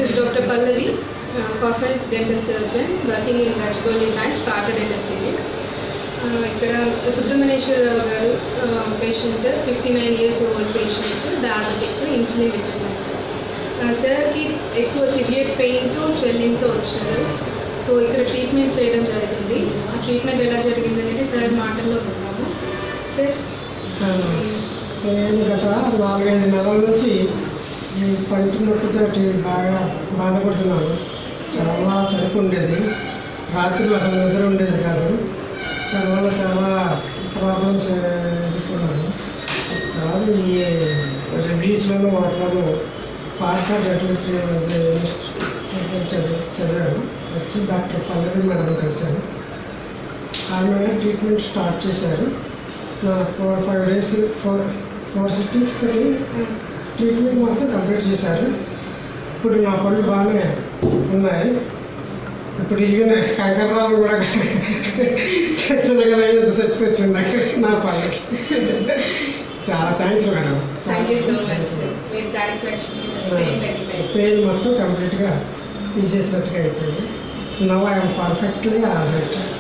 is Dr. Pallavi, uh, cosmetic dental surgeon, working in Gachgoli branch, Prata Dental Clinics. Uh, ఇక్కడ Subrahmanyeswararao garu patient fifty nine years old patient diabetic insulin dependent సార్కి ఎక్కువ severe పెయిన్తో స్వెల్లింగ్తో వచ్చారు so ఇక్కడ treatment చేయడం జరిగింది ఆ treatment ఎలా జరిగింది అనేది సార్ మాటల్లో విన్నాము సార్ ఆ, నేను గత నాలుగైదు నెలల నుంచి ఈ పంటి నొప్పితోటి బాగా బాధపడుతున్నాను చాలా సరుకు ఉండేది రాత్రులు అసలు నిద్ర ఉండేది కాదు దానివల్ల చాలా ప్రాబ్లమ్స్ ఎదుర్కొన్నాను తర్వాత ఈ రివ్యూస్లోనూ వాటిలోనూ పార్క్ డెంటల్ చదివి చదివాను వచ్చి డాక్టర్ పల్లవి మేడం కలిశాను ఆమె ట్రీట్మెంట్ స్టార్ట్ చేశారు నా four five days four four sittings తోటి ట్రీట్మెంట్ మొత్తం కంప్లీట్ చేశారు ఇప్పుడు నా పళ్ళు బాగానే ఉన్నాయి ఇప్పుడు ఈవెన్ కంకర్రాలు కూడా చిన్నగా శక్తి వచ్చింది నాకు నా పళ్ళకి చాలా thanks madam thank you so much sir మీరు సాటిస్ఫాక్షన్ పెయిన్ మొత్తం కంప్లీట్గా తీసేసినట్టుగా అయిపోయింది నవ్ ఐఎమ్ పర్ఫెక్ట్లీ ఆల్రెడీ